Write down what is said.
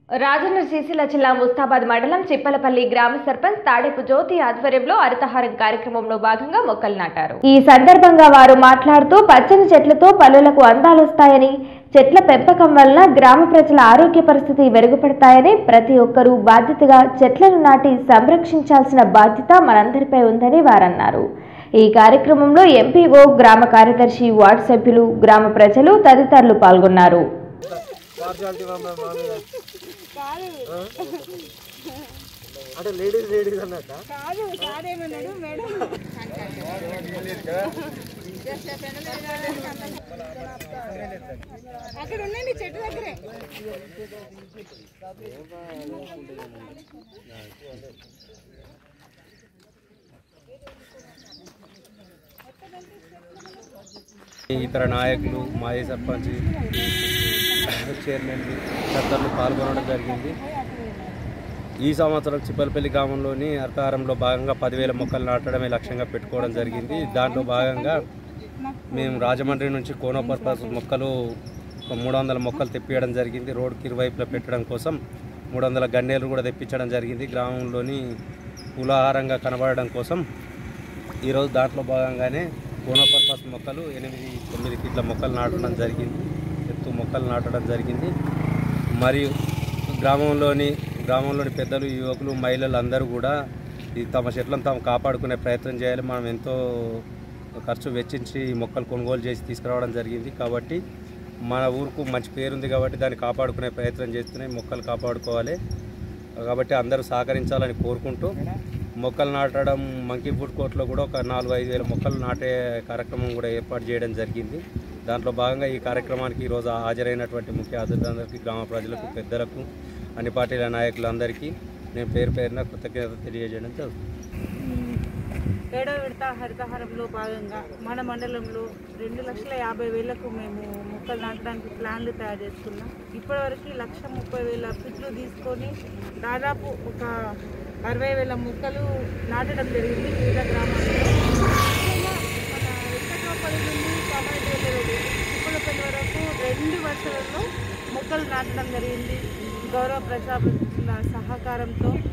రాజన్న సిరిసిల్ల జిల్లా ముస్తాబాద్ మండలం చిప్పలపల్లి గ్రామ సర్పంచ్ తాడేపు జ్యోతి ఆధ్వర్యంలో హరితహారం కార్యక్రమంలో భాగంగా మొక్కలు నాటారు ఈ సందర్భంగా వారు మాట్లాడుతూ పచ్చని చెట్లతో పల్లెలకు అందాలొస్తాయని చెట్ల పెంపకం వలన గ్రామ ప్రజల ఆరోగ్య పరిస్థితి మెరుగుపడతాయని ప్రతి ఒక్కరూ బాధ్యతగా చెట్లను నాటి సంరక్షించాల్సిన బాధ్యత మనందరిపై ఉందని వారన్నారు ఈ కార్యక్రమంలో ఎంపీఓ గ్రామ కార్యదర్శి వార్డు సభ్యులు గ్రామ ప్రజలు తదితరులు పాల్గొన్నారు పార్షాలిటీ మా మా మీద ఆ? అంటే లేడీస్ లేడీస్ అన్నట్ట కాదు కాదేమన్నాడు మేడం అక్కడ ఉండండి చెట్టు దగ్గరే ఇతర నాయకులు మాజీ సర్పంచ్ చైర్మన్ తదితరులు పాల్గొనడం జరిగింది ఈ సంవత్సరం చిప్పలపల్లి గ్రామంలోని అర్థహారంలో భాగంగా పదివేల మొక్కలు నాటడమే లక్ష్యంగా పెట్టుకోవడం జరిగింది దాంట్లో భాగంగా మేము రాజమండ్రి నుంచి కోనో పర్పస్ మొక్కలు ఒక మూడు వందల మొక్కలు తెప్పియడం జరిగింది రోడ్డుకి ఇరువైపులా పెట్టడం కోసం మూడు వందల గన్నేలు కూడా తెప్పించడం జరిగింది గ్రామంలోని పూలాహారంగా కనబడడం కోసం ఈరోజు దాంట్లో భాగంగానే కోనో పర్పస్ మొక్కలు ఎనిమిది తొమ్మిది ఫీట్ల మొక్కలు నాటడం జరిగింది ఎత్తు మొక్కలు నాటడం జరిగింది మరియు గ్రామంలోని గ్రామంలోని పెద్దలు యువకులు మహిళలు అందరూ కూడా ఈ తమ చెట్లను తాము కాపాడుకునే ప్రయత్నం చేయాలి మనం ఎంతో ఖర్చు వెచ్చించి ఈ మొక్కలు కొనుగోలు చేసి తీసుకురావడం జరిగింది కాబట్టి మన ఊరుకు మంచి పేరుంది కాబట్టి దాన్ని కాపాడుకునే ప్రయత్నం చేస్తూనే మొక్కలు కాపాడుకోవాలి కాబట్టి అందరూ సహకరించాలని కోరుకుంటూ మొక్కలు నాటడం మంకీ ఫుడ్ కోర్ట్లో కూడా ఒక నాలుగు ఐదు వేల మొక్కలు నాటే కార్యక్రమం కూడా ఏర్పాటు చేయడం జరిగింది దాంట్లో భాగంగా ఈ కార్యక్రమానికి ఈరోజు హాజరైనటువంటి ముఖ్య అతిథులందరికీ గ్రామ ప్రజలకు పెద్దలకు అన్ని పార్టీల నాయకులందరికీ నేను పేరు పేరున కృతజ్ఞత తెలియజేయడం జరుగుతుంది ఏడవ విడత హరితహారంలో భాగంగా మన మండలంలో రెండు లక్షల యాభై వేలకు మేము మొక్కలు నాటడానికి ప్లాన్లు తయారు చేసుకున్నాం ఇప్పటివరకు లక్ష ముప్పై వేల ఫిట్లు తీసుకొని దాదాపు ఒక అరవై వేల మొక్కలు నాటడం జరిగింది వివిధ గ్రామాల్లో ముఖ్యంగా మన వెంకట్రావుపల్లి నుండి కామారెడ్డి చిప్పలపల్లి వరకు రెండు వర్షాలలో మొక్కలు నాటడం జరిగింది గౌరవ ప్రజాప్రతినిధుల సహకారంతో